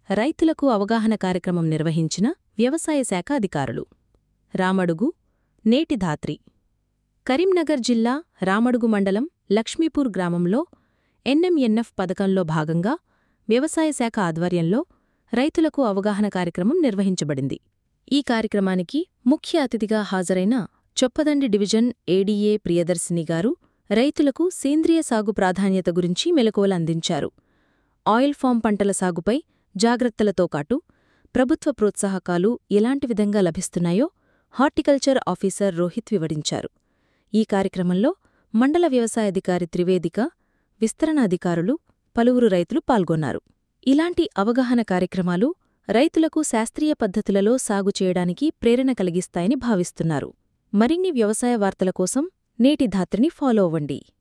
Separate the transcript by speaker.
Speaker 1: రైతులకు అవగాహన కార్యక్రమం నిర్వహించిన వ్యవసాయ శాఖ అధికారులు రామడుగు నేటి ధాత్రి కరీంనగర్ జిల్లా రామడుగు మండలం లక్ష్మీపూర్ గ్రామంలో ఎన్ఎంఎన్ఎఫ్ పథకంలో భాగంగా వ్యవసాయ శాఖ ఆధ్వర్యంలో రైతులకు అవగాహన కార్యక్రమం నిర్వహించబడింది ఈ కార్యక్రమానికి ముఖ్య అతిథిగా హాజరైన చొప్పదండి డివిజన్ ఏడీఏ ప్రియదర్శిని గారు రైతులకు సేంద్రియ సాగు ప్రాధాన్యత గురించి మెలకువలు అందించారు ఆయిల్ ఫామ్ పంటల సాగుపై జాగ్రత్తలతో కాటు ప్రభుత్వ ప్రోత్సాహకాలు ఎలాంటి విధంగా లభిస్తున్నాయో హార్టికల్చర్ ఆఫీసర్ రోహిత్ వివరించారు ఈ కార్యక్రమంలో మండల వ్యవసాయాధికారి త్రివేదిక విస్తరణ అధికారులు పలువురు రైతులు పాల్గొన్నారు ఇలాంటి అవగాహన కార్యక్రమాలు రైతులకు శాస్త్రీయ పద్ధతులలో సాగు చేయడానికి ప్రేరణ కలిగిస్తాయని భావిస్తున్నారు మరిన్ని వ్యవసాయ వార్తల కోసం నేటి ధాత్రిని ఫాలో అవ్వండి